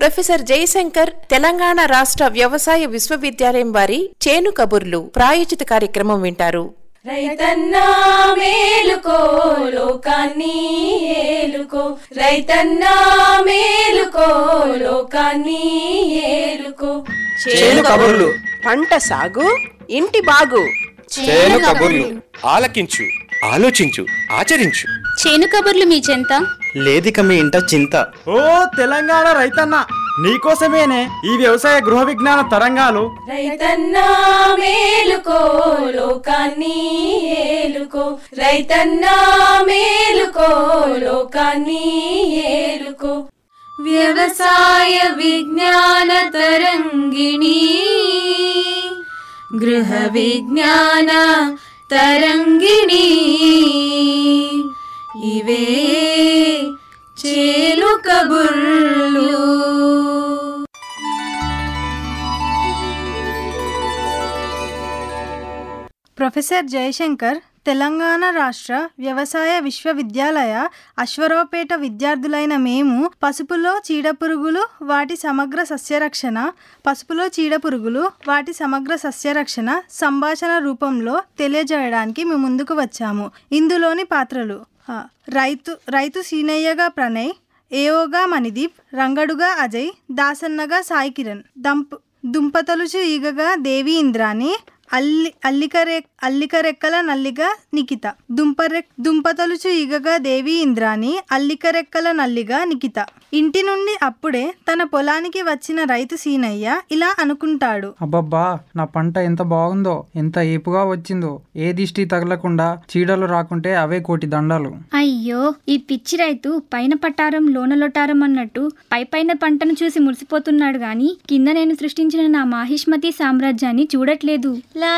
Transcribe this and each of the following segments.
professor Jayashankar Telangana రాష్ట్ర వ్యవసాయ విశ్వవిద్యాలయం వారి చేను కబుర్లు ప్రాయోజిత కార్యక్రమం వింటారు రైతన్నా మేలుకో లోకాన్ని ఏలుకో రైతన్నా మేలుకో లోకాన్ని ఏలుకో చేను కబుర్లు పంట సాగు ఇంటి బాగు చేను కబుర్లు ఆలకించు ఆలోచించు ఆచరించు చేను కబుర్లు మీ చెంత లేదిక మీ ఇంట చింత ఓ తెలంగాణ రైతన్న నీకోసమేనే ఈ వ్యవసాయ గృహ విజ్ఞాన తరంగాలు రైతన్నా మేలుకో లోకాన్ని ఏలుకో రైతన్నా మేలుకో లోకాన్ని ఏలుకో వ్యవసాయ విజ్ఞాన తరంగిణి గృహ విజ్ఞాన తరంగిణి ఇవే చేలు కబుర్లు ప్రొఫెసర్ జయశంకర్ తెలంగాణ రాష్ట్ర వ్యవసాయ విశ్వవిద్యాలయ అశ్వరావుపేట విద్యార్థులైన మేము పసుపులో చీడపురుగులు వాటి సమగ్ర సస్యరక్షణ పసుపులో చీడపురుగులు వాటి సమగ్ర సస్యరక్షణ సంభాషణ రూపంలో తెలియజేయడానికి మేము ముందుకు వచ్చాము ఇందులోని పాత్రలు ఆ, రైతు రైతు సీనయ్యగా ప్రణయ్ ఏఓగా మణిదీప్ రంగడుగా అజయ్ దాసన్నగా సాయి కిరణ్ దంప్ దుంపతలుచు ఈగగా దేవి ఇంద్రాని అల్లి అల్లికరె అల్లికరెక్కల నల్లిగా నిఖిత దుంపరె దుంపతలుచు ఈగగా దేవి ఇంద్రాని అల్లికరెక్కల నల్లిగా నిఖిత ఇంటి నుండి అప్పుడే తన పొలానికి వచ్చిన రైతు సీనయ్య ఇలా అనుకుంటాడు అబ్బబ్బా నా పంట ఎంత బాగుందో ఎంత ఏపుగా వచ్చిందో ఏ దిష్టి తగలకుండా చీడలు రాకుంటే అవే కోటి దండాలు అయ్యో ఈ పిచ్చి రైతు పైన పట్టారం లోన లొటారం అన్నట్టు పై పైన పంటను చూసి మురిసిపోతున్నాడు గాని కింద నేను సృష్టించిన నా మాహిష్మతి సామ్రాజ్యాన్ని చూడట్లేదు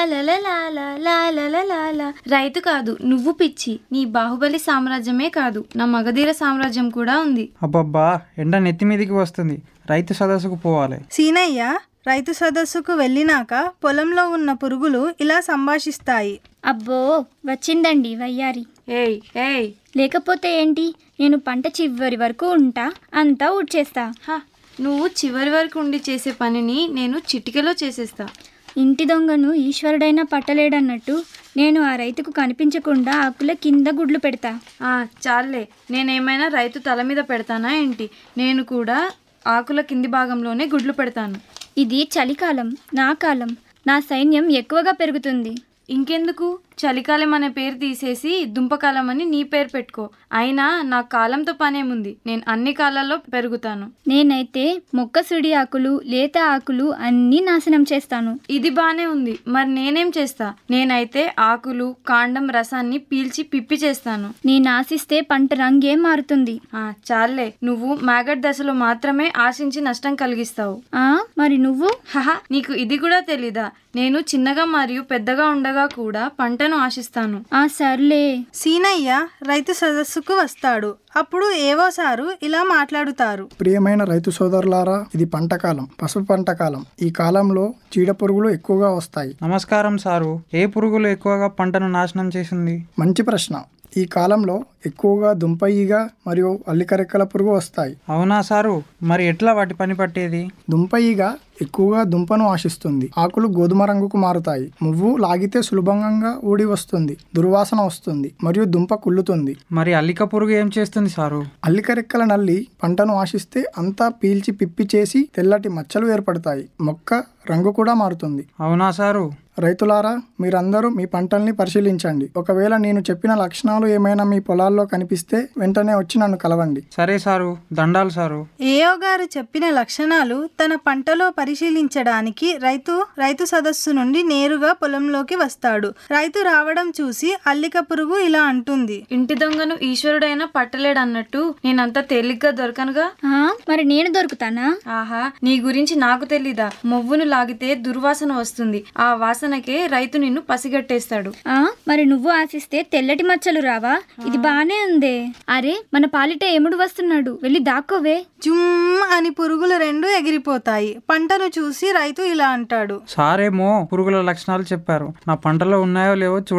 లాలా రైతు కాదు నువ్వు పిచ్చి నీ బాహుబలి సామ్రాజ్యమే కాదు నా మగధీర సామ్రాజ్యం కూడా ఉంది అబ్బబ్బా ఎండ నెత్తి మీదికి వస్తుంది రైతు సదస్సుకు పోవాలి సీనయ్య రైతు సదస్సుకు వెళ్ళినాక పొలంలో ఉన్న పురుగులు ఇలా సంభాషిస్తాయి అబ్బో వచ్చిందండి వయ్యారి ఏయ్ ఏయ్ లేకపోతే ఏంటి నేను పంట చివరి వరకు ఉంటా అంతా ఊడ్చేస్తా హ, నువ్వు చివరి వరకు ఉండి చేసే పనిని నేను చిటికెలో చేసేస్తా ఇంటి దొంగను ఈశ్వరుడైనా పట్టలేడన్నట్టు నేను ఆ రైతుకు కనిపించకుండా ఆకుల కింద గుడ్లు పెడతా ఆ చాలే నేనేమైనా రైతు తల మీద పెడతానా ఏంటి నేను కూడా ఆకుల కింది భాగంలోనే గుడ్లు పెడతాను ఇది చలికాలం నా కాలం నా సైన్యం ఎక్కువగా పెరుగుతుంది ఇంకెందుకు చలికాలం అనే పేరు తీసేసి దుంపకాలం అని నీ పేరు పెట్టుకో అయినా నా కాలంతో పనేముంది నేను అన్ని కాలాల్లో పెరుగుతాను నేనైతే మొక్క సుడి ఆకులు లేత ఆకులు అన్నీ నాశనం చేస్తాను ఇది బానే ఉంది మరి నేనేం చేస్తా నేనైతే ఆకులు కాండం రసాన్ని పీల్చి పిప్పి చేస్తాను నేను ఆశిస్తే పంట రంగే మారుతుంది ఆ చాలే నువ్వు మ్యాగట్ దశలో మాత్రమే ఆశించి నష్టం కలిగిస్తావు ఆ మరి నువ్వు హహ నీకు ఇది కూడా తెలీదా నేను చిన్నగా మరియు పెద్దగా ఉండగా కూడా పంటను ఆశిస్తాను ఆ సర్లే సీనయ్య రైతు సదస్సుకు వస్తాడు అప్పుడు ఏవో సారు ఇలా మాట్లాడుతారు ప్రియమైన రైతు సోదరులారా ఇది పంట కాలం పసుపు పంట కాలం ఈ కాలంలో చీడ పురుగులు ఎక్కువగా వస్తాయి నమస్కారం సారు ఏ పురుగులు ఎక్కువగా పంటను నాశనం చేసింది మంచి ప్రశ్న ఈ కాలంలో ఎక్కువగా దుంప ఈగ మరియు అల్లికరెక్కల పురుగు వస్తాయి అవునా సారు మరి ఎట్లా వాటి పని పట్టేది దుంప ఈగ ఎక్కువగా దుంపను ఆశిస్తుంది ఆకులు గోధుమ రంగుకు మారుతాయి మువ్వు లాగితే సులభంగా ఊడి వస్తుంది దుర్వాసన వస్తుంది మరియు దుంప కుళ్ళుతుంది మరి అల్లిక పురుగు ఏం చేస్తుంది సారు అల్లికరెక్కల నల్లి పంటను ఆశిస్తే అంతా పీల్చి పిప్పి చేసి తెల్లటి మచ్చలు ఏర్పడతాయి మొక్క రంగు కూడా మారుతుంది అవునా సారు రైతులారా మీరందరూ మీ పంటల్ని పరిశీలించండి ఒకవేళ నేను చెప్పిన లక్షణాలు ఏమైనా మీ పొలాల్లో కనిపిస్తే వెంటనే వచ్చి నన్ను కలవండి సరే సారు దండాలు సారు ఏయో గారు చెప్పిన లక్షణాలు తన పంటలో పరిశీలించడానికి రైతు రైతు సదస్సు నుండి నేరుగా పొలంలోకి వస్తాడు రైతు రావడం చూసి అల్లిక పురుగు ఇలా అంటుంది ఇంటి దొంగను ఈశ్వరుడైనా పట్టలేడు అన్నట్టు నేనంత తేలిగ్గా దొరకనుగా ఆ మరి నేను దొరుకుతానా ఆహా నీ గురించి నాకు తెలీదా మొవ్వును లాగితే దుర్వాసన వస్తుంది ఆ వాసనకే రైతు నిన్ను పసిగట్టేస్తాడు ఆ మరి నువ్వు ఆశిస్తే తెల్లటి మచ్చలు రావా ఇది బానే ఉందే అరే మన పాలిట ఎముడు వస్తున్నాడు వెళ్ళి దాక్కోవే జుమ్ అని పురుగులు రెండు ఎగిరిపోతాయి పంటను చూసి రైతు ఇలా అంటాడు సారేమో పురుగుల లక్షణాలు చెప్పారు నా పంటలో ఉన్నాయో లేవో చూడాలి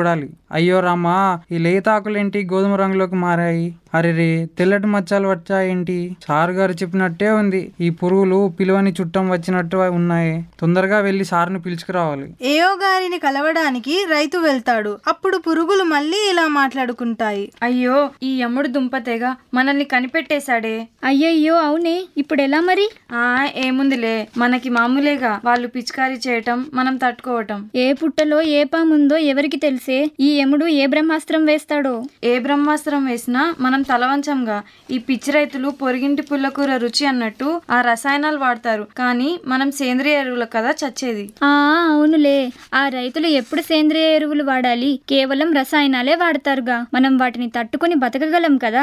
అయ్యో రామా ఈ లేతాకులేంటి గోధుమ రంగులోకి మారాయి అరే రే తెల్లటి మచ్చలు వచ్చాయేంటి సార్ గారు చెప్పినట్టే ఉంది ఈ పురుగులు పిలువని చుట్టం వచ్చినట్టు ఉన్నాయి తొందరగా వెళ్ళి సార్ని పిలుచుకురావాలి ఏయో గారిని కలవడానికి రైతు వెళ్తాడు అప్పుడు పురుగులు మళ్ళీ ఇలా మాట్లాడుకుంటాయి అయ్యో ఈ యముడు దుంపతేగ మనల్ని కనిపెట్టేశాడే అయ్యయ్యో అవునే ఇప్పుడు ఎలా మరి ఆ ఏముందిలే మనకి మామూలేగా వాళ్ళు పిచికారీ చేయటం మనం తట్టుకోవటం ఏ పుట్టలో ఏ పాముందో ఎవరికి తెలిసే ఈ యముడు ఏ బ్రహ్మాస్త్రం వేస్తాడో ఏ బ్రహ్మాస్త్రం వేసినా మనం తలవంచంగా ఈ పిచ్చి రైతులు పొరిగింటి పుల్లకూర రుచి అన్నట్టు ఆ రసాయనాలు వాడతారు కానీ మనం సేంద్రియ ఎరువుల కదా చచ్చేది ఆ అవునులే ఆ రైతులు ఎప్పుడు సేంద్రియ ఎరువులు వాడాలి కేవలం రసాయనాలే వాడతారుగా మనం వాటిని తట్టుకొని బతకగలం కదా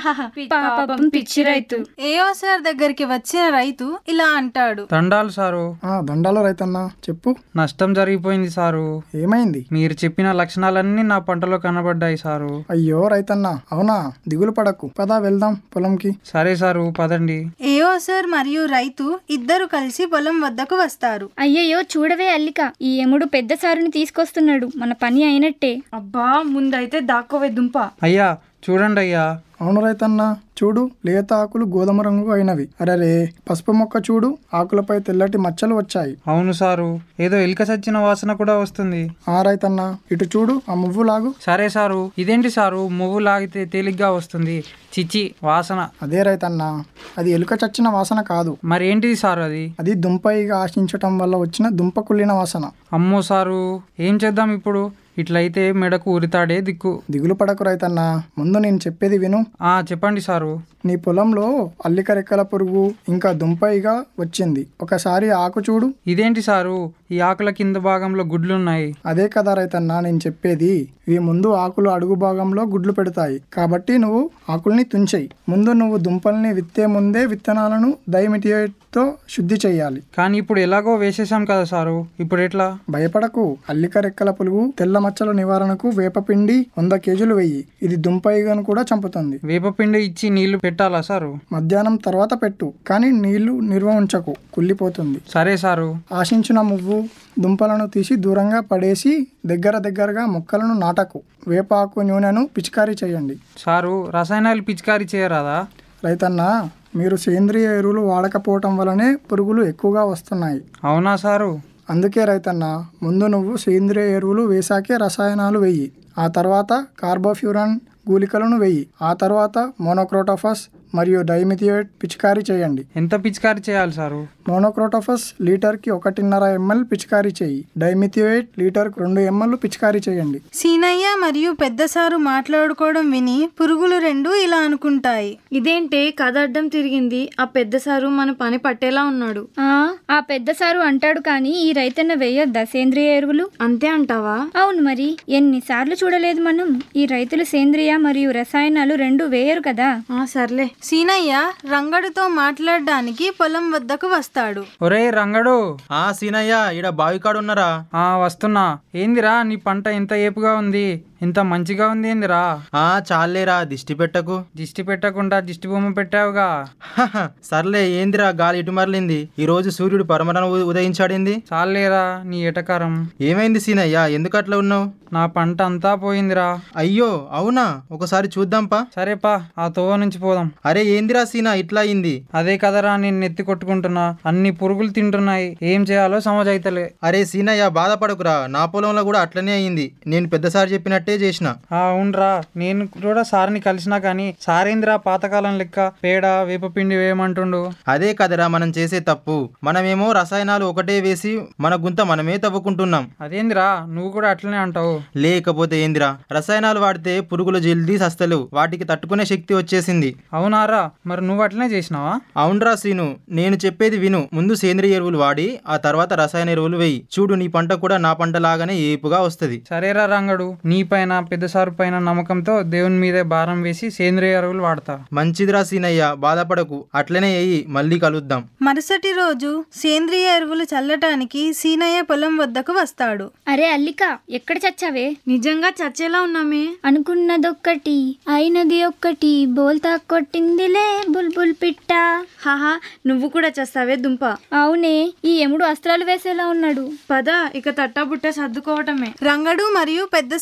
పాపం పిచ్చి రైతు ఏయో సార్ దగ్గరికి వచ్చిన రైతు ఇలా అంటాడు దండాలు సారు ఆ దండాలు రైతన్నా చెప్పు నష్టం జరిగిపోయింది సారు ఏమైంది మీరు చెప్పిన లక్షణాలన్నీ నా పంటలో కనబడ్డాయి సారు అయ్యో రైతన్నా అవునా దిగులు పడకు పదా వెళ్దాం పొలంకి సరే సారు పదండి ఏయో సార్ మరియు రైతు ఇద్దరు కలిసి పొలం వద్దకు వస్తారు అయ్యయ్యో చూడవే అల్లిక ఈ యముడు పెద్ద సారుని తీసుకొస్తున్నాడు మన పని అయినట్టే అబ్బా ముందైతే దాక్కోవే దుంప అయ్యా చూడండి అయ్యా అవును రైతన్నా చూడు లేత ఆకులు గోధుమ రంగు అయినవి అరరే పసుపు మొక్క చూడు ఆకులపై తెల్లటి మచ్చలు వచ్చాయి అవును సారు ఏదో ఎలుక చచ్చిన వాసన కూడా వస్తుంది ఆ రైతన్నా ఇటు చూడు ఆ మువ్వు లాగు సరే సారు ఇదేంటి సారు మువ్వు లాగితే తేలిగ్గా వస్తుంది చిచి వాసన అదే రైతన్నా అది ఎలుక చచ్చిన వాసన కాదు మరి ఏంటిది సారు అది అది దుంపయిగా ఆశించటం వల్ల వచ్చిన దుంప కుళ్ళిన వాసన అమ్మో సారు ఏం చేద్దాం ఇప్పుడు ఇట్లయితే మెడకు ఉరితాడే దిక్కు దిగులు పడకు రైతన్నా ముందు నేను చెప్పేది విను ఆ చెప్పండి సారు నీ పొలంలో అల్లిక రెక్కల పురుగు ఇంకా దుంపయిగా వచ్చింది ఒకసారి ఆకు చూడు ఇదేంటి సారు ఈ ఆకుల కింద భాగంలో గుడ్లున్నాయి అదే కదా రైతన్నా నేను చెప్పేది ఇవి ముందు ఆకులు అడుగు భాగంలో గుడ్లు పెడతాయి కాబట్టి నువ్వు ఆకుల్ని తుంచేయి ముందు నువ్వు దుంపల్ని విత్తే ముందే విత్తనాలను డైమిటియేట్తో శుద్ధి చేయాలి కానీ ఇప్పుడు ఎలాగో వేసేసాం కదా సారు ఇప్పుడు ఎట్లా భయపడకు అల్లిక రెక్కల పులుగు తెల్ల మచ్చల నివారణకు వేపపిండి వంద కేజీలు వెయ్యి ఇది దుంపయిగను కూడా చంపుతుంది వేపపిండి ఇచ్చి నీళ్లు పెట్టాలా సారు మధ్యాహ్నం తర్వాత పెట్టు కానీ నీళ్లు నిల్వ ఉంచకు కుళ్ళిపోతుంది సరే సారు ఆశించిన మువ్వు దుంపలను తీసి దూరంగా పడేసి దగ్గర దగ్గరగా మొక్కలను నాటకు వేపాకు నూనెను పిచికారీ చేయండి సారు రసాయనాలు పిచికారీ చేయరాదా రైతన్న మీరు సేంద్రియ ఎరువులు వాడకపోవటం వల్లనే పురుగులు ఎక్కువగా వస్తున్నాయి అవునా సారు అందుకే రైతన్న ముందు నువ్వు సేంద్రియ ఎరువులు వేసాకే రసాయనాలు వెయ్యి ఆ తర్వాత కార్బోఫ్యూరాన్ గూలికలను వెయ్యి ఆ తర్వాత మోనోక్రోటోఫస్ మరియు డైమిథియేట్ పిచికారీ చేయండి ఎంత పిచికారీ చేయాలి సారు మోనోక్రోటోఫస్ లీటర్కి ఒకటిన్నర ఎంఎల్ పిచికారీ చేయి డైమిథియేట్ లీటర్కి రెండు ఎంఎల్ పిచికారీ చేయండి సీనయ్య మరియు పెద్దసారు మాట్లాడుకోవడం విని పురుగులు రెండు ఇలా అనుకుంటాయి ఇదేంటే కథ అడ్డం తిరిగింది ఆ పెద్ద సారు మన పని పట్టేలా ఉన్నాడు ఆ ఆ పెద్ద సారు అంటాడు కానీ ఈ రైతన్న వేయొద్దా సేంద్రియ ఎరువులు అంతే అంటావా అవును మరి ఎన్నిసార్లు చూడలేదు మనం ఈ రైతులు సేంద్రియ మరియు రసాయనాలు రెండు వేయరు కదా ఆ సర్లే సీనయ్య రంగడితో మాట్లాడడానికి పొలం వద్దకు వస్తాడు ఒరే రంగడు ఆ సీనయ్య ఈడ బావికాడు ఉన్నారా ఆ వస్తున్నా ఏందిరా నీ పంట ఎంత ఏపుగా ఉంది ఇంత మంచిగా ఉంది ఏందిరా ఆ చాలేరా దిష్టి పెట్టకు దిష్టి పెట్టకుండా దిష్టి బొమ్మ పెట్టావుగా హహ, సర్లే ఏందిరా గాలి ఇటు మరలింది ఈ రోజు సూర్యుడు పరమరణ ఉ- ఉదయించాడింది చాలేరా నీ ఎటకారం ఏమైంది సీనయ్య ఎందుకు అట్లా ఉన్నావు నా పంట అంతా పోయిందిరా అయ్యో అవునా ఒకసారి చూద్దాంపా సరేపా ఆ తోవ నుంచి పోదాం అరే ఏందిరా సీనా ఇట్లా అయింది అదే కదరా నేను నెత్తి కొట్టుకుంటున్నా అన్ని పురుగులు తింటున్నాయి ఏం చేయాలో సమజైతలే అరే సీనయ్య బాధపడకురా నా పొలంలో కూడా అట్లనే అయింది నేను పెద్దసారి చెప్పినట్టే చేసిన ఆ అవునరా నేను కూడా సార్ని కలిసినా కానీ సారేంద్రా పాతకాలం లెక్క పేడ వేపపిండి వేయమంటుండు అదే కదరా మనం చేసే తప్పు మనమేమో రసాయనాలు ఒకటే వేసి మన గుంత మనమే తవ్వుకుంటున్నాం అదేందిరా నువ్వు కూడా అట్లనే అంటావు లేకపోతే ఏందిరా రసాయనాలు వాడితే పురుగులు జల్దీ సస్తలేవు వాటికి తట్టుకునే శక్తి వచ్చేసింది అవునారా మరి నువ్వు అట్లనే చేసినావా అవునరా సీను నేను చెప్పేది విను ముందు సేంద్రియ ఎరువులు వాడి ఆ తర్వాత రసాయన ఎరువులు వేయి చూడు నీ పంట కూడా నా పంట లాగానే ఏపుగా వస్తుంది సరేరా రంగడు నీ పైన పెద్ద సారు పైన నమ్మకంతో దేవుని మీదే భారం వేసి సేంద్రియ ఎరువులు వాడతా మంచిదిరా సీనయ్య బాధపడకు అట్లనే వేయి మళ్ళీ కలుద్దాం మరుసటి రోజు సేంద్రియ ఎరువులు చల్లటానికి సీనయ్య పొలం వద్దకు వస్తాడు అరే అల్లిక ఎక్కడ చచ్చావే నిజంగా చచ్చేలా ఉన్నామే అనుకున్నదొక్కటి అయినది ఒక్కటి బోల్తా కొట్టిందిలే బుల్బుల్ పిట్ట హాహా నువ్వు కూడా చేస్తావే దుంప అవునే ఈ ఎముడు అస్త్రాలు వేసేలా ఉన్నాడు పద ఇక తట్టబుట్ట సర్దుకోవటమే రంగడు మరియు పెద్దసారు చెప్పిన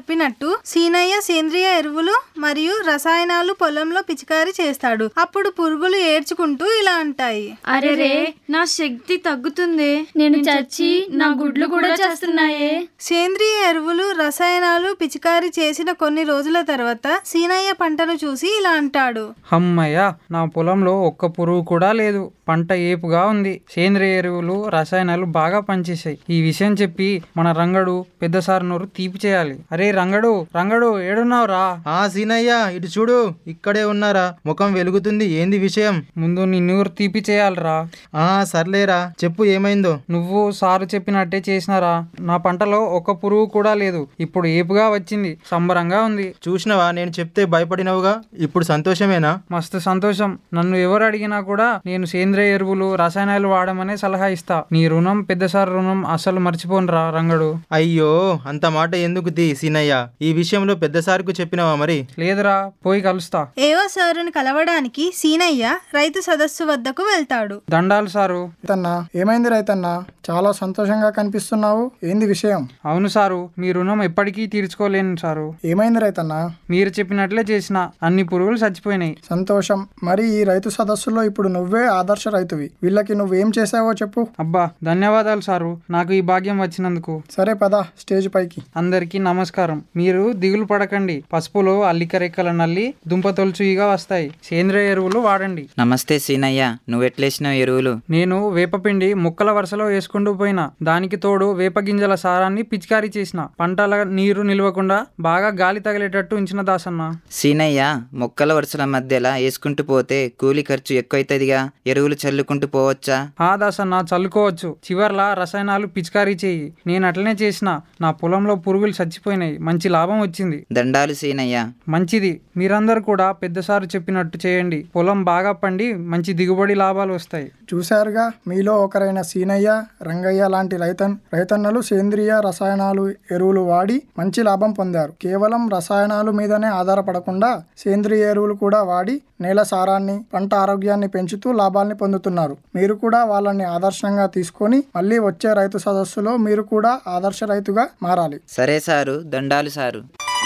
చెప్పినట్టు సీనయ్య సేంద్రియ ఎరువులు మరియు రసాయనాలు పొలంలో పిచికారీ చేస్తాడు అప్పుడు పురుగులు ఏడ్చుకుంటూ ఇలా అంటాయి అరెరే నా శక్తి తగ్గుతుంది నేను చచ్చి నా గుడ్లు కూడా చేస్తున్నాయే సేంద్రియ ఎరువులు రసాయనాలు పిచికారీ చేసిన కొన్ని రోజుల తర్వాత సీనయ్య పంటను చూసి ఇలా అంటాడు హమ్మయ్య నా పొలంలో ఒక్క పురుగు కూడా లేదు పంట ఏపుగా ఉంది సేంద్రియ ఎరువులు రసాయనాలు బాగా పనిచేసాయి ఈ విషయం చెప్పి మన రంగడు పెద్ద సార్ నోరు తీపి చేయాలి అరే రంగడు రంగడు ఏడున్నావురా ఆ సీనయ్య ఇటు చూడు ఇక్కడే ఉన్నారా ముఖం వెలుగుతుంది ఏంది విషయం ముందు నీ నోరు తీపి చేయాలిరా ఆ సర్లేరా చెప్పు ఏమైందో నువ్వు సారు చెప్పినట్టే చేసినారా నా పంటలో ఒక్క పురుగు కూడా లేదు ఇప్పుడు ఏపుగా వచ్చింది సంబరంగా ఉంది చూసినవా నేను చెప్తే భయపడినవుగా ఇప్పుడు సంతోషమేనా మస్తు సంతోషం నన్ను ఎవరు అడిగినా కూడా నేను సేంద్రియ ఎరువులు రసాయనాలు వాడమనే సలహా ఇస్తా నీ రుణం పెద్ద సార్ రుణం అస్సలు మర్చిపోనురా రంగడు అయ్యో అంత మాట ఎందుకు తీ సీనయ్య ఈ విషయంలో పెద్ద సార్కు చెప్పినవా మరి లేదురా పోయి కలుస్తా ఏవో సారుని కలవడానికి సీనయ్య రైతు సదస్సు వద్దకు వెళ్తాడు దండాలు సారు రైతన్నా ఏమైంది రైతన్నా చాలా సంతోషంగా కనిపిస్తున్నావు ఏంది విషయం అవును సారు మీ రుణం ఎప్పటికీ తీర్చుకోలేను సారు ఏమైంది రైతన్నా మీరు చెప్పినట్లే చేసిన అన్ని పురుగులు చచ్చిపోయినాయి సంతోషం మరి ఈ రైతు సదస్సులో ఇప్పుడు నువ్వే ఆదర్శ రైతువి వీళ్ళకి నువ్వేం చేసావో చెప్పు అబ్బా ధన్యవాదాలు సారు నాకు ఈ భాగ్యం వచ్చినందుకు సరే పద స్టేజ్ పైకి అందరికీ నమస్కారం మీరు దిగులు పడకండి పసుపులో అల్లిక రెక్కల నల్లి దుంప తొలుచుయిగా వస్తాయి సేంద్రియ ఎరువులు వాడండి నమస్తే సీనయ్య నువ్వెట్లేసినావు ఎరువులు నేను వేపపిండి ముక్కల వరుసలో వేసుకుంటూ పోయినా దానికి తోడు వేప గింజల సారాన్ని పిచికారీ చేసిన పంటల నీరు నిలవకుండా బాగా గాలి తగిలేటట్టు ఉంచిన దాసన్న సీనయ్య మొక్కల వరుసల మధ్యలా వేసుకుంటూ పోతే కూలి ఖర్చు ఎక్కువైతుందిగా ఎరువులు చల్లుకుంటూ పోవచ్చా ఆ దాసన్న చల్లుకోవచ్చు చివర్లా రసాయనాలు పిచికారీ చేయి నేను అట్లనే చేసిన నా పొలంలో పురుగులు చచ్చిపోయినాయి మంచి లాభం వచ్చింది దండాలు సీనయ్య మంచిది మీరందరూ కూడా పెద్దసారు చెప్పినట్టు చేయండి పొలం బాగా పండి మంచి దిగుబడి లాభాలు వస్తాయి చూశారుగా మీలో ఒకరైన సీనయ్య రంగయ్య లాంటి రైతన్ రైతన్నలు సేంద్రియ రసాయనాలు ఎరువులు వాడి మంచి లాభం పొందారు కేవలం రసాయనాలు మీదనే ఆధారపడకుండా సేంద్రియ ఎరువులు కూడా వాడి నేల సారాన్ని పంట ఆరోగ్యాన్ని పెంచుతూ లాభాల్ని పొందుతున్నారు మీరు కూడా వాళ్ళని ఆదర్శంగా తీసుకొని మళ్ళీ వచ్చే రైతు సదస్సులో మీరు కూడా ఆదర్శ రైతుగా మారాలి సరే సారు దండాలు సారు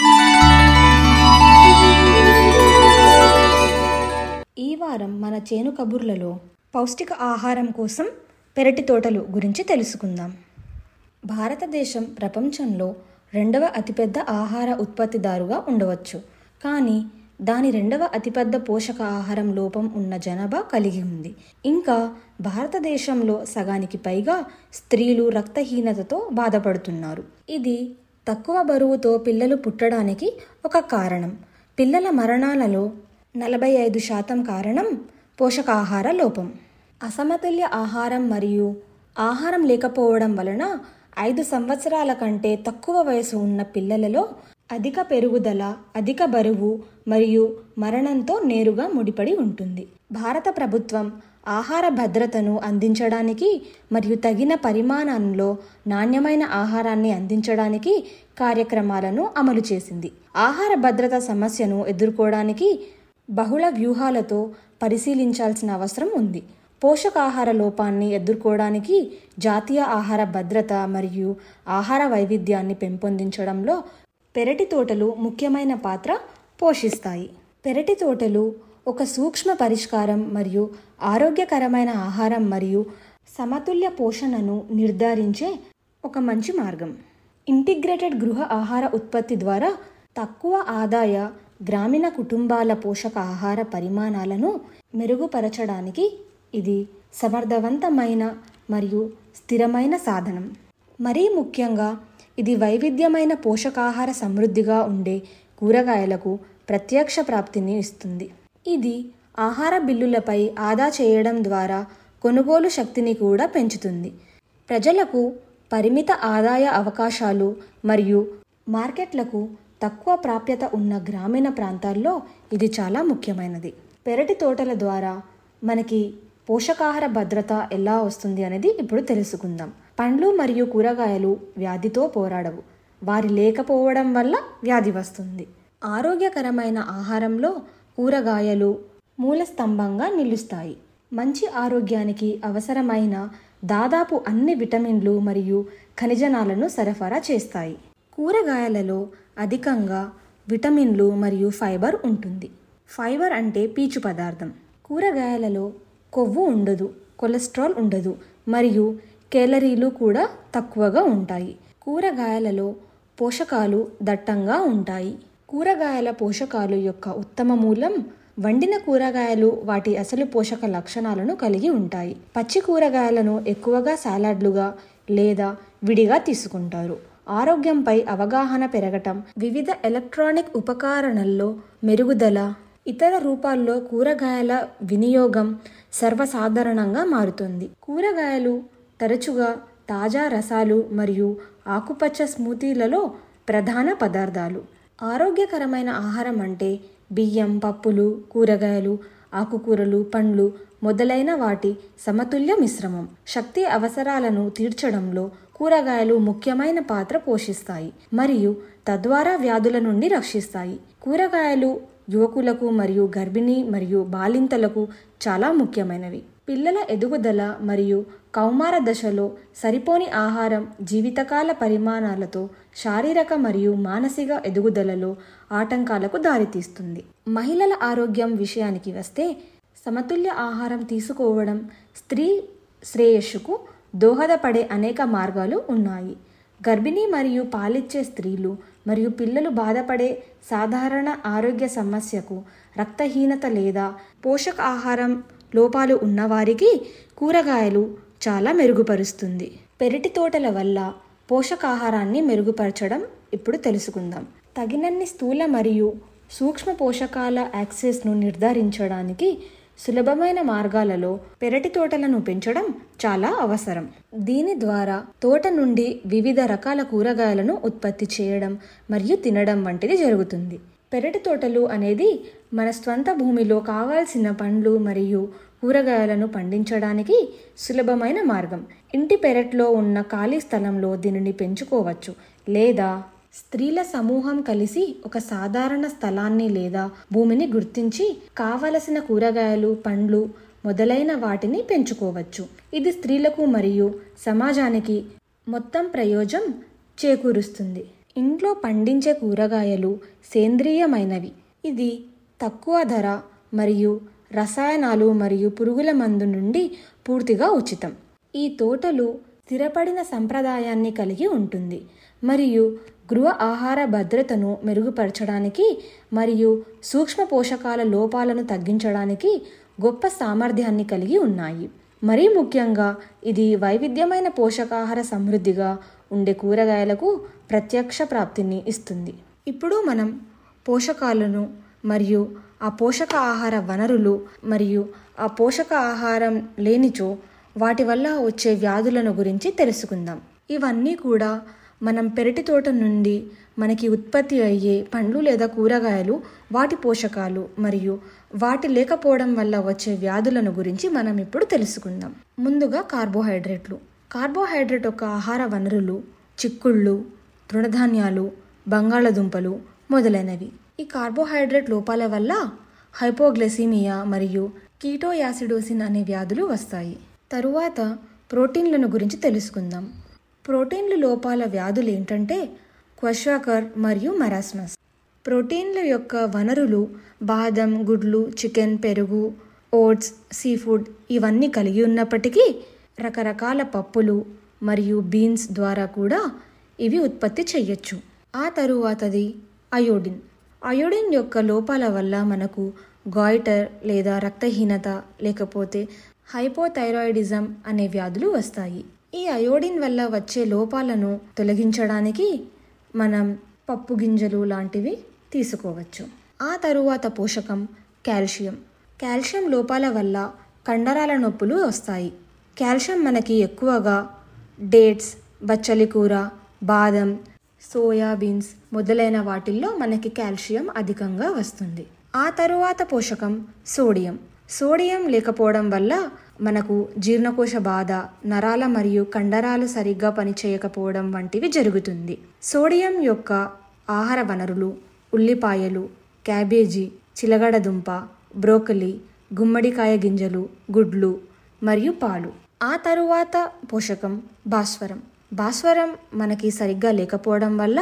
ఈ వారం మన చేను కబుర్లలో పౌష్టిక ఆహారం కోసం పెరటి తోటలు గురించి తెలుసుకుందాం భారతదేశం ప్రపంచంలో రెండవ అతిపెద్ద ఆహార ఉత్పత్తిదారుగా ఉండవచ్చు కానీ దాని రెండవ అతిపెద్ద పోషక ఆహారం లోపం ఉన్న జనాభా కలిగి ఉంది ఇంకా భారతదేశంలో సగానికి పైగా స్త్రీలు రక్తహీనతతో బాధపడుతున్నారు ఇది తక్కువ బరువుతో పిల్లలు పుట్టడానికి ఒక కారణం పిల్లల మరణాలలో నలభై ఐదు శాతం కారణం పోషకాహార లోపం అసమతుల్య ఆహారం మరియు ఆహారం లేకపోవడం వలన ఐదు సంవత్సరాల కంటే తక్కువ వయసు ఉన్న పిల్లలలో అధిక పెరుగుదల అధిక బరువు మరియు మరణంతో నేరుగా ముడిపడి ఉంటుంది భారత ప్రభుత్వం ఆహార భద్రతను అందించడానికి మరియు తగిన పరిమాణంలో నాణ్యమైన ఆహారాన్ని అందించడానికి కార్యక్రమాలను అమలు చేసింది ఆహార భద్రత సమస్యను ఎదుర్కోవడానికి బహుళ వ్యూహాలతో పరిశీలించాల్సిన అవసరం ఉంది పోషకాహార లోపాన్ని ఎదుర్కోవడానికి జాతీయ ఆహార భద్రత మరియు ఆహార వైవిధ్యాన్ని పెంపొందించడంలో పెరటి తోటలు ముఖ్యమైన పాత్ర పోషిస్తాయి పెరటి తోటలు ఒక సూక్ష్మ పరిష్కారం మరియు ఆరోగ్యకరమైన ఆహారం మరియు సమతుల్య పోషణను నిర్ధారించే ఒక మంచి మార్గం ఇంటిగ్రేటెడ్ గృహ ఆహార ఉత్పత్తి ద్వారా తక్కువ ఆదాయ గ్రామీణ కుటుంబాల పోషక ఆహార పరిమాణాలను మెరుగుపరచడానికి ఇది సమర్థవంతమైన మరియు స్థిరమైన సాధనం మరీ ముఖ్యంగా ఇది వైవిధ్యమైన పోషకాహార సమృద్ధిగా ఉండే కూరగాయలకు ప్రత్యక్ష ప్రాప్తిని ఇస్తుంది ఇది ఆహార బిల్లులపై ఆదా చేయడం ద్వారా కొనుగోలు శక్తిని కూడా పెంచుతుంది ప్రజలకు పరిమిత ఆదాయ అవకాశాలు మరియు మార్కెట్లకు తక్కువ ప్రాప్యత ఉన్న గ్రామీణ ప్రాంతాల్లో ఇది చాలా ముఖ్యమైనది పెరటి తోటల ద్వారా మనకి పోషకాహార భద్రత ఎలా వస్తుంది అనేది ఇప్పుడు తెలుసుకుందాం పండ్లు మరియు కూరగాయలు వ్యాధితో పోరాడవు వారి లేకపోవడం వల్ల వ్యాధి వస్తుంది ఆరోగ్యకరమైన ఆహారంలో కూరగాయలు మూల స్తంభంగా నిలుస్తాయి మంచి ఆరోగ్యానికి అవసరమైన దాదాపు అన్ని విటమిన్లు మరియు ఖనిజనాలను సరఫరా చేస్తాయి కూరగాయలలో అధికంగా విటమిన్లు మరియు ఫైబర్ ఉంటుంది ఫైబర్ అంటే పీచు పదార్థం కూరగాయలలో కొవ్వు ఉండదు కొలెస్ట్రాల్ ఉండదు మరియు కేలరీలు కూడా తక్కువగా ఉంటాయి కూరగాయలలో పోషకాలు దట్టంగా ఉంటాయి కూరగాయల పోషకాలు యొక్క ఉత్తమ మూలం వండిన కూరగాయలు వాటి అసలు పోషక లక్షణాలను కలిగి ఉంటాయి పచ్చి కూరగాయలను ఎక్కువగా సాలాడ్లుగా లేదా విడిగా తీసుకుంటారు ఆరోగ్యంపై అవగాహన పెరగటం వివిధ ఎలక్ట్రానిక్ ఉపకరణల్లో మెరుగుదల ఇతర రూపాల్లో కూరగాయల వినియోగం సర్వసాధారణంగా మారుతుంది కూరగాయలు తరచుగా తాజా రసాలు మరియు ఆకుపచ్చ స్మూతీలలో ప్రధాన పదార్థాలు ఆరోగ్యకరమైన ఆహారం అంటే బియ్యం పప్పులు కూరగాయలు ఆకుకూరలు పండ్లు మొదలైన వాటి సమతుల్య మిశ్రమం శక్తి అవసరాలను తీర్చడంలో కూరగాయలు ముఖ్యమైన పాత్ర పోషిస్తాయి మరియు తద్వారా వ్యాధుల నుండి రక్షిస్తాయి కూరగాయలు యువకులకు మరియు గర్భిణీ మరియు బాలింతలకు చాలా ముఖ్యమైనవి పిల్లల ఎదుగుదల మరియు కౌమార దశలో సరిపోని ఆహారం జీవితకాల పరిమాణాలతో శారీరక మరియు మానసిక ఎదుగుదలలో ఆటంకాలకు దారితీస్తుంది మహిళల ఆరోగ్యం విషయానికి వస్తే సమతుల్య ఆహారం తీసుకోవడం స్త్రీ శ్రేయస్సుకు దోహదపడే అనేక మార్గాలు ఉన్నాయి గర్భిణీ మరియు పాలిచ్చే స్త్రీలు మరియు పిల్లలు బాధపడే సాధారణ ఆరోగ్య సమస్యకు రక్తహీనత లేదా పోషక ఆహారం లోపాలు ఉన్నవారికి కూరగాయలు చాలా మెరుగుపరుస్తుంది పెరటి తోటల వల్ల పోషకాహారాన్ని మెరుగుపరచడం ఇప్పుడు తెలుసుకుందాం తగినన్ని స్థూల మరియు సూక్ష్మ పోషకాల యాక్సెస్ను నిర్ధారించడానికి సులభమైన మార్గాలలో పెరటి తోటలను పెంచడం చాలా అవసరం దీని ద్వారా తోట నుండి వివిధ రకాల కూరగాయలను ఉత్పత్తి చేయడం మరియు తినడం వంటిది జరుగుతుంది పెరటి తోటలు అనేది మన స్వంత భూమిలో కావాల్సిన పండ్లు మరియు కూరగాయలను పండించడానికి సులభమైన మార్గం ఇంటి పెరట్లో ఉన్న ఖాళీ స్థలంలో దీనిని పెంచుకోవచ్చు లేదా స్త్రీల సమూహం కలిసి ఒక సాధారణ స్థలాన్ని లేదా భూమిని గుర్తించి కావలసిన కూరగాయలు పండ్లు మొదలైన వాటిని పెంచుకోవచ్చు ఇది స్త్రీలకు మరియు సమాజానికి మొత్తం ప్రయోజనం చేకూరుస్తుంది ఇంట్లో పండించే కూరగాయలు సేంద్రియమైనవి ఇది తక్కువ ధర మరియు రసాయనాలు మరియు పురుగుల మందు నుండి పూర్తిగా ఉచితం ఈ తోటలు స్థిరపడిన సంప్రదాయాన్ని కలిగి ఉంటుంది మరియు గృహ ఆహార భద్రతను మెరుగుపరచడానికి మరియు సూక్ష్మ పోషకాల లోపాలను తగ్గించడానికి గొప్ప సామర్థ్యాన్ని కలిగి ఉన్నాయి మరీ ముఖ్యంగా ఇది వైవిధ్యమైన పోషకాహార సమృద్ధిగా ఉండే కూరగాయలకు ప్రత్యక్ష ప్రాప్తిని ఇస్తుంది ఇప్పుడు మనం పోషకాలను మరియు ఆ పోషక ఆహార వనరులు మరియు ఆ పోషక ఆహారం లేనిచో వాటి వల్ల వచ్చే వ్యాధులను గురించి తెలుసుకుందాం ఇవన్నీ కూడా మనం పెరటి తోట నుండి మనకి ఉత్పత్తి అయ్యే పండ్లు లేదా కూరగాయలు వాటి పోషకాలు మరియు వాటి లేకపోవడం వల్ల వచ్చే వ్యాధులను గురించి మనం ఇప్పుడు తెలుసుకుందాం ముందుగా కార్బోహైడ్రేట్లు కార్బోహైడ్రేట్ యొక్క ఆహార వనరులు చిక్కుళ్ళు తృణధాన్యాలు బంగాళదుంపలు మొదలైనవి ఈ కార్బోహైడ్రేట్ లోపాల వల్ల హైపోగ్లైసీమియా మరియు కీటో యాసిడోసిన్ అనే వ్యాధులు వస్తాయి తరువాత ప్రోటీన్లను గురించి తెలుసుకుందాం ప్రోటీన్లు లోపాల వ్యాధులు ఏంటంటే క్వషాకర్ మరియు మరాస్మస్ ప్రోటీన్ల యొక్క వనరులు బాదం గుడ్లు చికెన్ పెరుగు ఓట్స్ సీ ఫుడ్ ఇవన్నీ కలిగి ఉన్నప్పటికీ రకరకాల పప్పులు మరియు బీన్స్ ద్వారా కూడా ఇవి ఉత్పత్తి చేయొచ్చు ఆ తరువాతది అయోడిన్ అయోడిన్ యొక్క లోపాల వల్ల మనకు గాయిటర్ లేదా రక్తహీనత లేకపోతే హైపోథైరాయిడిజం అనే వ్యాధులు వస్తాయి ఈ అయోడిన్ వల్ల వచ్చే లోపాలను తొలగించడానికి మనం పప్పు గింజలు లాంటివి తీసుకోవచ్చు ఆ తరువాత పోషకం కాల్షియం కాల్షియం లోపాల వల్ల కండరాల నొప్పులు వస్తాయి కాల్షియం మనకి ఎక్కువగా డేట్స్ బచ్చలి కూర బాదం సోయాబీన్స్ మొదలైన వాటిల్లో మనకి కాల్షియం అధికంగా వస్తుంది ఆ తరువాత పోషకం సోడియం సోడియం లేకపోవడం వల్ల మనకు జీర్ణకోశ బాధ నరాల మరియు కండరాలు సరిగ్గా పనిచేయకపోవడం వంటివి జరుగుతుంది సోడియం యొక్క ఆహార వనరులు ఉల్లిపాయలు క్యాబేజీ చిలగడదుంప బ్రోకలి గుమ్మడికాయ గింజలు గుడ్లు మరియు పాలు ఆ తరువాత పోషకం భాస్వరం భాస్వరం మనకి సరిగ్గా లేకపోవడం వల్ల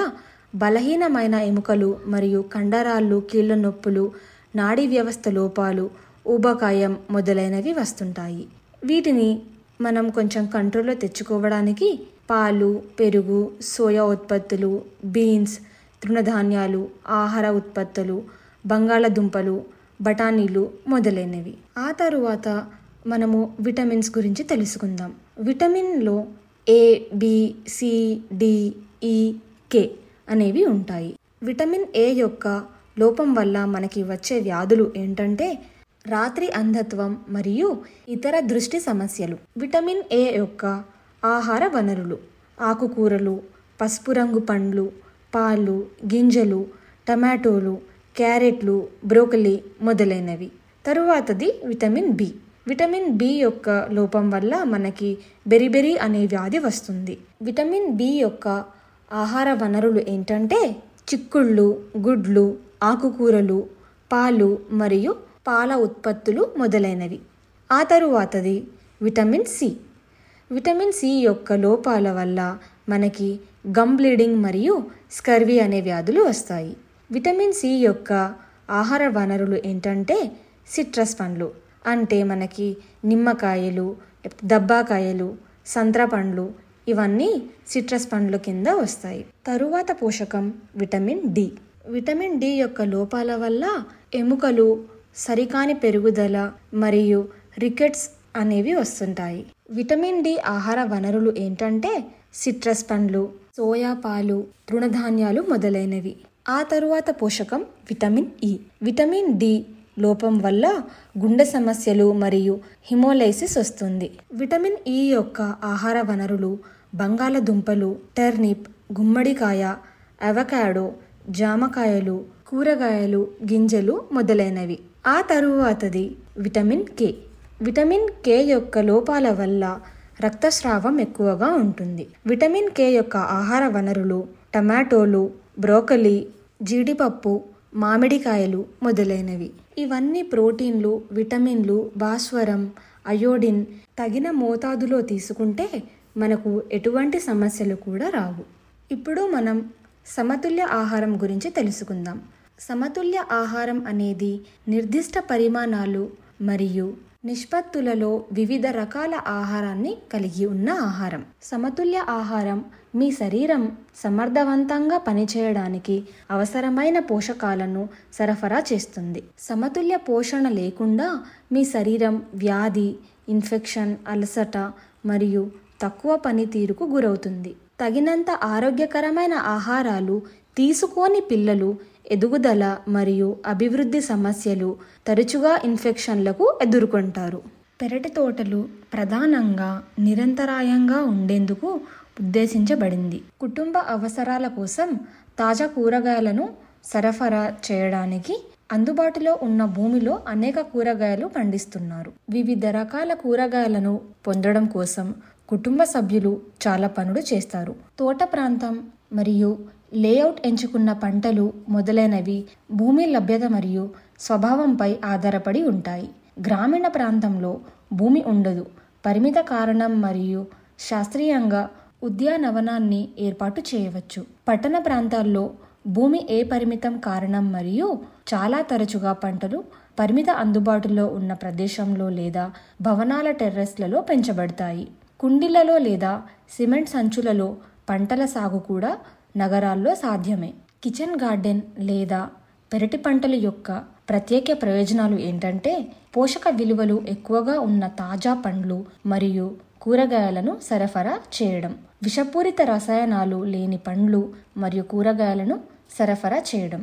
బలహీనమైన ఎముకలు మరియు కండరాళ్ళు కీళ్ళ నొప్పులు నాడీ వ్యవస్థ లోపాలు ఊబకాయం మొదలైనవి వస్తుంటాయి వీటిని మనం కొంచెం కంట్రోల్లో తెచ్చుకోవడానికి పాలు పెరుగు సోయా ఉత్పత్తులు బీన్స్ తృణధాన్యాలు ఆహార ఉత్పత్తులు బంగాళదుంపలు బఠానీలు మొదలైనవి ఆ తరువాత మనము విటమిన్స్ గురించి తెలుసుకుందాం విటమిన్లో A B C D E K అనేవి ఉంటాయి విటమిన్ ఏ యొక్క లోపం వల్ల మనకి వచ్చే వ్యాధులు ఏంటంటే రాత్రి అంధత్వం మరియు ఇతర దృష్టి సమస్యలు విటమిన్ ఏ యొక్క ఆహార వనరులు ఆకుకూరలు పసుపు రంగు పండ్లు పాలు గింజలు టమాటోలు క్యారెట్లు బ్రోకలీ మొదలైనవి తరువాతది విటమిన్ బి విటమిన్ బి యొక్క లోపం వల్ల మనకి బెరిబెరి అనే వ్యాధి వస్తుంది విటమిన్ బి యొక్క ఆహార వనరులు ఏంటంటే చిక్కుళ్ళు గుడ్లు ఆకుకూరలు పాలు మరియు పాల ఉత్పత్తులు మొదలైనవి ఆ తరువాతది విటమిన్ సి విటమిన్ సి యొక్క లోపాల వల్ల మనకి గమ్ బ్లీడింగ్ మరియు స్కర్వీ అనే వ్యాధులు వస్తాయి విటమిన్ సి యొక్క ఆహార వనరులు ఏంటంటే సిట్రస్ పండ్లు అంటే మనకి నిమ్మకాయలు దబ్బాకాయలు సంత్ర పండ్లు ఇవన్నీ సిట్రస్ పండ్ల కింద వస్తాయి తరువాత పోషకం విటమిన్ డి విటమిన్ డి యొక్క లోపాల వల్ల ఎముకలు సరికాని పెరుగుదల మరియు రికెట్స్ అనేవి వస్తుంటాయి విటమిన్ డి ఆహార వనరులు ఏంటంటే సిట్రస్ పండ్లు సోయా పాలు తృణధాన్యాలు మొదలైనవి ఆ తరువాత పోషకం విటమిన్ ఇ విటమిన్ డి లోపం వల్ల గుండె సమస్యలు మరియు హిమోలైసిస్ వస్తుంది విటమిన్ ఇ యొక్క ఆహార వనరులు బంగాళదుంపలు టర్నిప్ గుమ్మడికాయ అవకాడో జామకాయలు కూరగాయలు గింజలు మొదలైనవి ఆ తరువాతది విటమిన్ కే విటమిన్ కే యొక్క లోపాల వల్ల రక్తస్రావం ఎక్కువగా ఉంటుంది విటమిన్ కే యొక్క ఆహార వనరులు టమాటోలు బ్రోకలీ జీడిపప్పు మామిడికాయలు మొదలైనవి ఇవన్నీ ప్రోటీన్లు విటమిన్లు భాస్వరం అయోడిన్ తగిన మోతాదులో తీసుకుంటే మనకు ఎటువంటి సమస్యలు కూడా రావు ఇప్పుడు మనం సమతుల్య ఆహారం గురించి తెలుసుకుందాం సమతుల్య ఆహారం అనేది నిర్దిష్ట పరిమాణాలు మరియు నిష్పత్తులలో వివిధ రకాల ఆహారాన్ని కలిగి ఉన్న ఆహారం సమతుల్య ఆహారం మీ శరీరం సమర్థవంతంగా పనిచేయడానికి అవసరమైన పోషకాలను సరఫరా చేస్తుంది సమతుల్య పోషణ లేకుండా మీ శరీరం వ్యాధి ఇన్ఫెక్షన్ అలసట మరియు తక్కువ పనితీరుకు గురవుతుంది తగినంత ఆరోగ్యకరమైన ఆహారాలు తీసుకోని పిల్లలు ఎదుగుదల మరియు అభివృద్ధి సమస్యలు తరచుగా ఇన్ఫెక్షన్లకు ఎదుర్కొంటారు పెరటి తోటలు ప్రధానంగా నిరంతరాయంగా ఉండేందుకు ఉద్దేశించబడింది కుటుంబ అవసరాల కోసం తాజా కూరగాయలను సరఫరా చేయడానికి అందుబాటులో ఉన్న భూమిలో అనేక కూరగాయలు పండిస్తున్నారు వివిధ రకాల కూరగాయలను పొందడం కోసం కుటుంబ సభ్యులు చాలా పనులు చేస్తారు తోట ప్రాంతం మరియు లేఅవుట్ ఎంచుకున్న పంటలు మొదలైనవి భూమి లభ్యత మరియు స్వభావంపై ఆధారపడి ఉంటాయి గ్రామీణ ప్రాంతంలో భూమి ఉండదు పరిమిత కారణం మరియు శాస్త్రీయంగా ఉద్యానవనాన్ని ఏర్పాటు చేయవచ్చు పట్టణ ప్రాంతాల్లో భూమి ఏ పరిమితం కారణం మరియు చాలా తరచుగా పంటలు పరిమిత అందుబాటులో ఉన్న ప్రదేశంలో లేదా భవనాల టెర్రస్లలో పెంచబడతాయి కుండీలలో లేదా సిమెంట్ సంచులలో పంటల సాగు కూడా నగరాల్లో సాధ్యమే కిచెన్ గార్డెన్ లేదా పెరటి పంటల యొక్క ప్రత్యేక ప్రయోజనాలు ఏంటంటే పోషక విలువలు ఎక్కువగా ఉన్న తాజా పండ్లు మరియు కూరగాయలను సరఫరా చేయడం విషపూరిత రసాయనాలు లేని పండ్లు మరియు కూరగాయలను సరఫరా చేయడం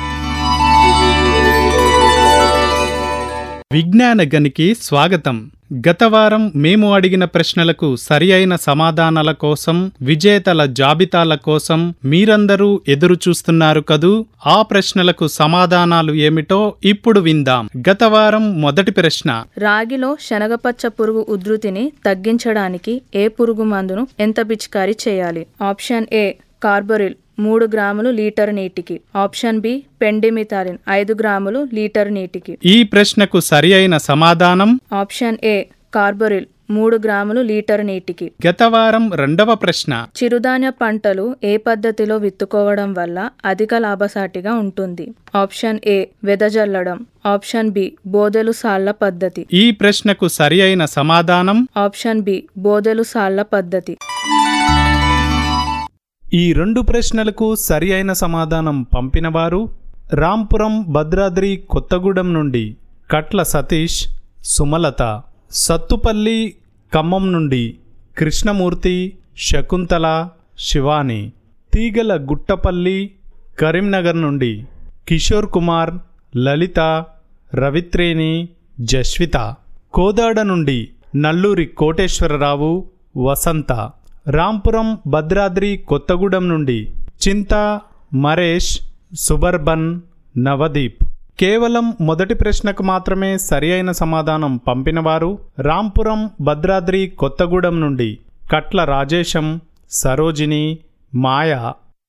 విజ్ఞాన గనికి స్వాగతం గత వారం మేము అడిగిన ప్రశ్నలకు సరి అయిన సమాధానాల కోసం విజేతల జాబితాల కోసం మీరందరూ ఎదురు చూస్తున్నారు కదూ ఆ ప్రశ్నలకు సమాధానాలు ఏమిటో ఇప్పుడు విందాం గత వారం మొదటి ప్రశ్న రాగిలో శనగపచ్చ పురుగు ఉధృతిని తగ్గించడానికి ఏ పురుగు మందును ఎంత పిచికారీ చేయాలి ఆప్షన్ ఏ కార్బొరిల్ మూడు గ్రాములు లీటర్ నీటికి ఆప్షన్ బి పెండిమిథాలిన్ ఐదు గ్రాములు లీటర్ నీటికి ఈ ప్రశ్నకు సరి అయిన సమాధానం ఆప్షన్ ఏ కార్బొరిల్ మూడు గ్రాములు లీటర్ నీటికి గత వారం రెండవ ప్రశ్న చిరుధాన్య పంటలు ఏ పద్ధతిలో విత్తుకోవడం వల్ల అధిక లాభసాటిగా ఉంటుంది ఆప్షన్ ఏ వెదజల్లడం ఆప్షన్ బి బోదెలు సాళ్ల పద్ధతి ఈ ప్రశ్నకు సరి అయిన సమాధానం ఆప్షన్ బి బోదెలు సాళ్ల పద్ధతి ఈ రెండు ప్రశ్నలకు సరి అయిన సమాధానం పంపినవారు రాంపురం భద్రాద్రి కొత్తగూడెం నుండి కట్ల సతీష్ సుమలత సత్తుపల్లి ఖమ్మం నుండి కృష్ణమూర్తి శకుంతల శివాని తీగల గుట్టపల్లి కరీంనగర్ నుండి కిషోర్ కుమార్ లలిత రవిత్రేణి జస్విత కోదాడ నుండి నల్లూరి కోటేశ్వరరావు వసంత రాంపురం భద్రాద్రి కొత్తగూడెం నుండి చింత మరేష్ సుబర్బన్ నవదీప్ కేవలం మొదటి ప్రశ్నకు మాత్రమే సరి అయిన సమాధానం పంపినవారు రాంపురం భద్రాద్రి కొత్తగూడెం నుండి కట్ల రాజేశం సరోజిని మాయ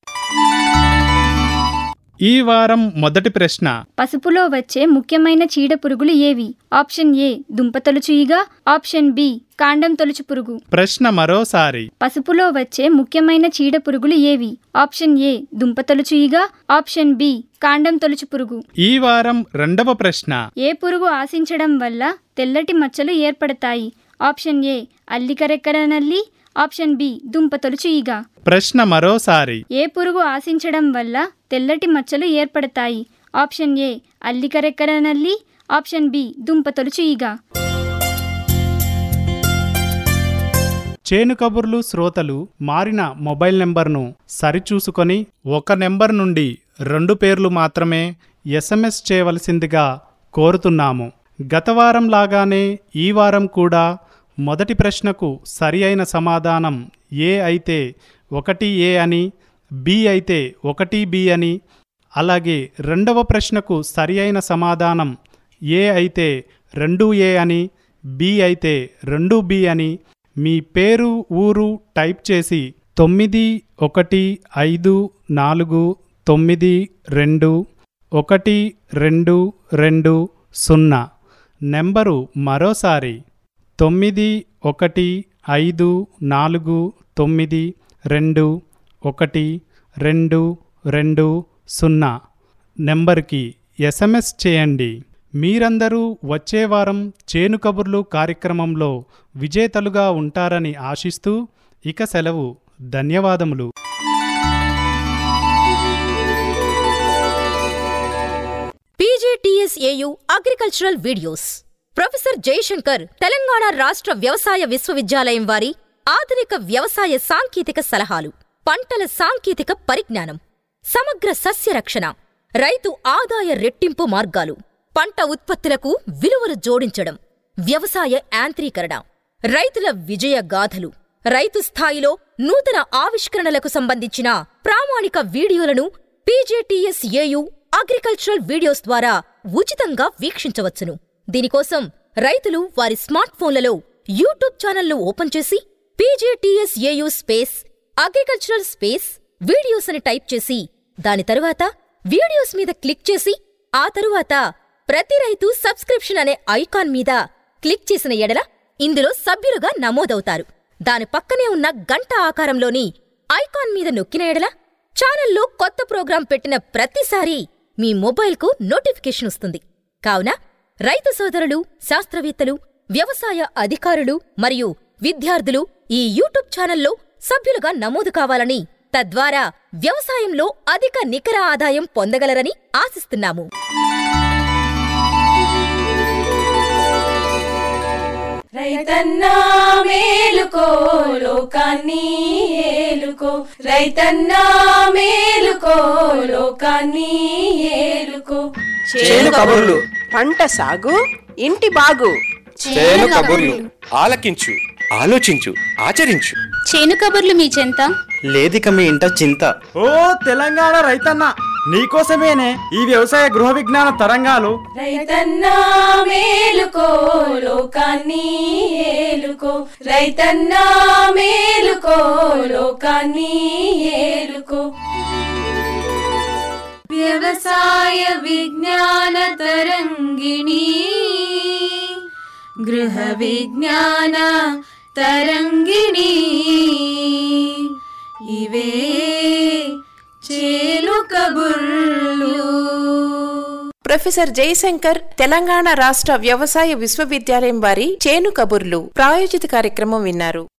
ఈ వారం మొదటి ప్రశ్న పసుపులో వచ్చే ముఖ్యమైన చీడ పురుగులు ఏవి ఆప్షన్ ఏ దుంపతొలుచు ఈగ ఆప్షన్ బి కాండం తొలుచు పురుగు ప్రశ్న మరోసారి పసుపులో వచ్చే ముఖ్యమైన చీడ పురుగులు ఏవి ఆప్షన్ ఏ దుంపతొలుచు ఈగ ఆప్షన్ బి కాండం తొలుచు పురుగు ఈ వారం రెండవ ప్రశ్న ఏ పురుగు ఆశించడం వల్ల తెల్లటి మచ్చలు ఏర్పడతాయి ఆప్షన్ ఏ అల్లికరెక్కర నల్లి ఆప్షన్ బి దుంప తొలుచు ఈగ ప్రశ్న మరోసారి ఏ పురుగు ఆశించడం వల్ల తెల్లటి మచ్చలు ఏర్పడతాయి ఆప్షన్ ఏ అల్లికరెక్కర నల్లి ఆప్షన్ బి దుంప తొలుచు ఈగ చేను కబుర్లు శ్రోతలు మారిన మొబైల్ నెంబర్ను సరిచూసుకొని ఒక నెంబర్ నుండి రెండు పేర్లు మాత్రమే ఎస్ఎంఎస్ చేయవలసిందిగా కోరుతున్నాము గత వారం లాగానే ఈ వారం కూడా మొదటి ప్రశ్నకు సరి అయిన సమాధానం ఏ అయితే ఒకటి ఏ అని బి అయితే ఒకటి బి అని అలాగే రెండవ ప్రశ్నకు సరి అయిన సమాధానం ఏ అయితే రెండు ఏ అని బి అయితే రెండు బి అని మీ పేరు ఊరు టైప్ చేసి తొమ్మిది ఒకటి ఐదు నాలుగు తొమ్మిది రెండు ఒకటి రెండు రెండు సున్నా నెంబరు మరోసారి తొమ్మిది ఒకటి ఐదు నాలుగు తొమ్మిది రెండు ఒకటి రెండు రెండు సున్నా నెంబర్కి ఎస్ఎంఎస్ చేయండి మీరందరూ వచ్చే వారం చేను కబుర్లు కార్యక్రమంలో విజేతలుగా ఉంటారని ఆశిస్తూ ఇక సెలవు ధన్యవాదములు PJTSAU agricultural videos professor Jayashankar Telangana రాష్ట్ర వ్యవసాయ విశ్వవిద్యాలయం వారి ఆధునిక వ్యవసాయ సాంకేతిక సలహాలు పంటల సాంకేతిక పరిజ్ఞానం సమగ్ర సస్య రక్షణ రైతు ఆదాయ రెట్టింపు మార్గాలు పంట ఉత్పత్తులకు విలువలు జోడించడం వ్యవసాయ యాంత్రీకరణ రైతుల విజయ గాథలు రైతు స్థాయిలో నూతన ఆవిష్కరణలకు సంబంధించిన ప్రామాణిక వీడియోలను పీజేటీఎస్ఏయు అగ్రికల్చరల్ వీడియోస్ ద్వారా ఉచితంగా వీక్షించవచ్చును దీనికోసం రైతులు వారి స్మార్ట్ ఫోన్లలో యూట్యూబ్ ఛానల్ను ఓపెన్ చేసి PJTSAU space agricultural space videos అని టైప్ చేసి దాని తరువాత వీడియోస్ మీద క్లిక్ చేసి ఆ తరువాత ప్రతి రైతు సబ్స్క్రిప్షన్ అనే ఐకాన్ మీద క్లిక్ చేసిన ఎడల ఇందులో సభ్యులుగా నమోదవుతారు దాని పక్కనే ఉన్న గంట ఆకారంలోని ఐకాన్ మీద నొక్కిన ఎడల ఛానల్లో కొత్త ప్రోగ్రాం పెట్టిన ప్రతిసారీ మీ మొబైల్కు నోటిఫికేషన్ వస్తుంది కావున రైతు సోదరులు శాస్త్రవేత్తలు వ్యవసాయ అధికారులు మరియు విద్యార్థులు ఈ యూట్యూబ్ ఛానల్లో సభ్యులుగా నమోదు కావాలని తద్వారా వ్యవసాయంలో అధిక నికర ఆదాయం పొందగలరని ఆశిస్తున్నాము రైతన్నా మేలుకో లోకాన్ని ఏలుకో రైతన్నా మేలుకో లోకాన్ని ఏలుకో చేను కబుర్లు పంట సాగు ఇంటి బాగు చేను కబుర్లు ఆలకించు ఆలోచించు ఆచరించు చేను కబుర్లు మీ చెంత లేదిక మీ ఇంట చింత ఓ తెలంగాణ రైతన్న నీకోసమేనే ఈ వ్యవసాయ గృహ విజ్ఞాన తరంగాలు రైతన్నా మేలుకో లోకాన్ని ఏలుకో రైతన్నా మేలుకో లోకాన్ని ఏలుకో వ్యవసాయ విజ్ఞాన తరంగిణి గృహ విజ్ఞాన తరంగిణి ఇవే చేలు కబుర్లు ప్రొఫెసర్ జయశంకర్ తెలంగాణ రాష్ట్ర వ్యవసాయ విశ్వవిద్యాలయం వారి చేను కబుర్లు ప్రాయోజిత కార్యక్రమం విన్నారు